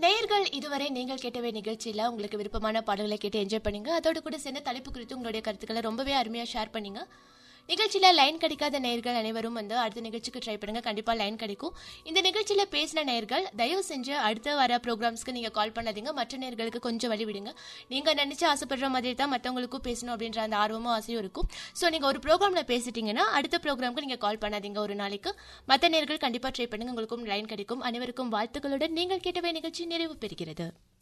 நேயர்கள் இதுவரை நீங்கள் கேட்டவே நிகழ்ச்சியில உங்களுக்கு விருப்பமான பாடல்களை கேட்டு என்ஜாய் பண்ணீங்க அதோட கூட சேர்ந்த தலைப்பு குறித்து உங்களுடைய கருத்துக்களை ரொம்பவே அருமையா ஷேர் பண்ணீங்க நிகழ்ச்சியில லைன் கிடைக்காத நேயர்கள் அனைவரும் வந்து அடுத்த நிகழ்ச்சிக்கு ட்ரை பண்ணுங்க கண்டிப்பா லைன் கிடைக்கும் இந்த நிகழ்ச்சியில பேசின நேயர்கள் தயவு செஞ்சு அடுத்த வர ப்ரோக்ராம்ஸ்க்கு நீங்க கால் பண்ணாதீங்க மற்ற நேயர்களுக்கு கொஞ்சம் வழி விடுங்க நீங்க நினைச்சு ஆசைப்படுற மாதிரி தான் மத்தவங்களுக்கும் பேசணும் அப்படின்ற அந்த ஆர்வமும் ஆசையும் இருக்கும் ஸோ நீங்க ஒரு ப்ரோக்ராம்ல பேசிட்டீங்கன்னா அடுத்த ப்ரோக்ராம்க்கு நீங்க கால் பண்ணாதீங்க ஒரு நாளைக்கு மற்ற நேயர்கள் கண்டிப்பா ட்ரை பண்ணுங்க உங்களுக்கும் லைன் கிடைக்கும் அனைவருக்கும் வாழ்த்துக்களுடன் நீங்கள் கேட்டவே நிகழ்ச்சி நிறைவு பெறுகிறது